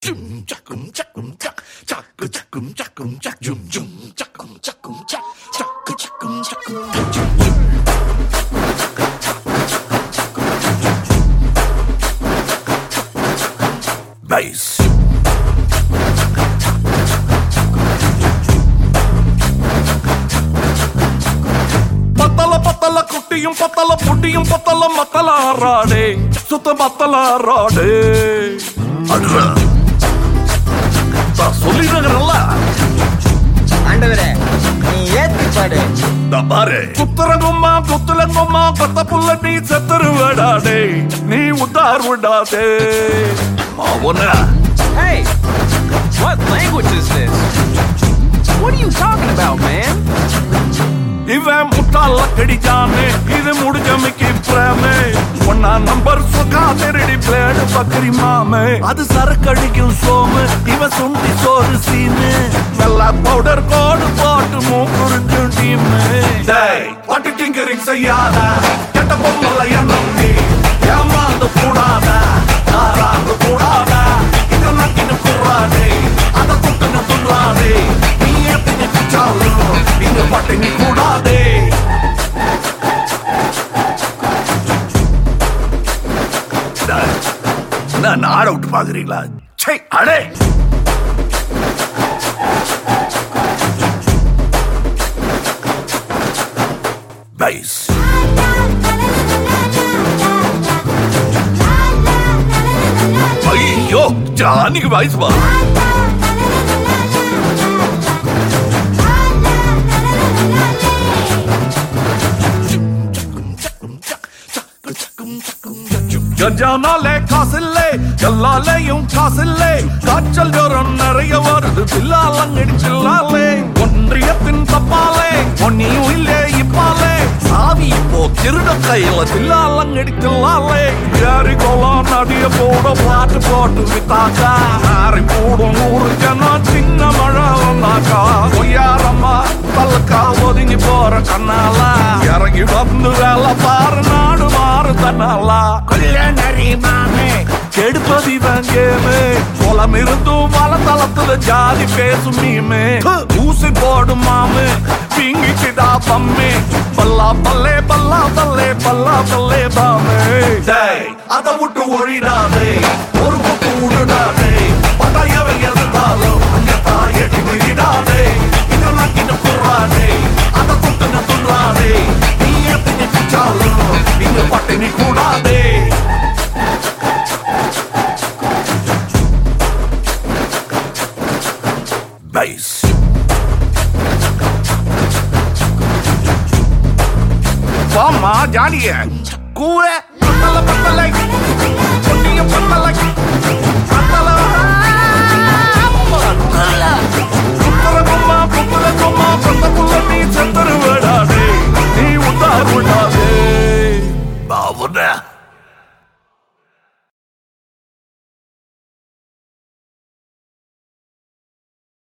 Jum jackum jackum jack jack jackum jackum jack jum jum jackum jackum jack jack jackum jackum jack jum jum bass பத்தல பத்தல குட்டியும் பத்தல புட்டியும் பத்தல மத்தல ஆறாடே சுத்த மத்தல ஆறாடே அடுறா நான் சொல்லிடுறேன்ல ஆண்டவரே நீ ஏத்தி பாடு நான் பாரு குத்துறங்கும்மா குத்துலங்கும்மா பத்த புள்ள நீ செத்துருவடாடே நீ உத்தார் விடாதே மாவன Hey, what language is this? What are you talking about, man? இவன் முட்டாள கடிச்சானே இது முடிஞ்சமைக்கு பிரேமே ஒன்னா நம்பர் சுகா திருடி பிளேடு பக்கரி மாமே அது சரக்கடிக்கும் சோமு இவன் சுண்டி சோறு சீனு வெள்ள பவுடர் கோடு போட்டு மூக்குறிஞ்சும் டீமு டேய் பட்டு டிங்கரிங் செய்யாத கெட்ட பொம்மல எண்ணம் நீ ஏமாந்து கூடாத நாராந்து கூடாத இதை நக்கின்னு கூடாதே அதை துட்டுன்னு துள்ளாதே நீ எத்தனை குச்சாலும் இங்க பட்டினி கூடாதே டேய், என்ன நாட விட்டு பாக்குறீங்களா சே அடே பைஸ் ஐயோ ஜானிக்கு வயசு வா கஜானாலே காசில்லே எல்லாலேயும் காசில்லே காய்ச்சல் ஜோரம் நிறைய வருது பில்லாலங்கடி சில்லாலே ஒன்றியத்தின் தப்பாலே ஒன்னியும் இல்லே இப்பாலே சாவி இப்போ திருட கையில தில்லாலங்கடி தில்லாலே ஏறி கோலம் நடிய போட பாட்டு போட்டு வித்தாக்கா ஆறி போடும் நூறு ஜனம் சின்ன மழை வந்தாக்கா பொய்யாரம்மா பல்லக்கா ஒதுங்கி போற கண்ணாலா இறங்கி வந்து வேலை பாரு நாடு மாறு தன்னாலா கல்யாணரி மாமே கெடுப்பது இவன் கேமு குளம் இருந்தும் வளத்தளத்துல ஜாதி பேசும் மீமே ஊசி போடும் மாமு பிங்கிச்சுடா பம்மே பல்லா பல்லே பல்லா பல்லே பல்லா பல்லே பாமே டேய் அத விட்டு ஒழிடாதே ஒரு பக்கம் விடுடாதே பட்டாயவை எதிர்த்தாலும் அங்க தாயடி விரிடாதே இதெல்லாம் கிட்ட குறாதே அத குட்டுன துள்ளாதே நீ எத்தனை குச்சாலும் இங்க பட்டினி கூடாதே பைஸ் வாமா ஜாலிய கூற பத்தல பத்தலை பொன்னிய பத்தலை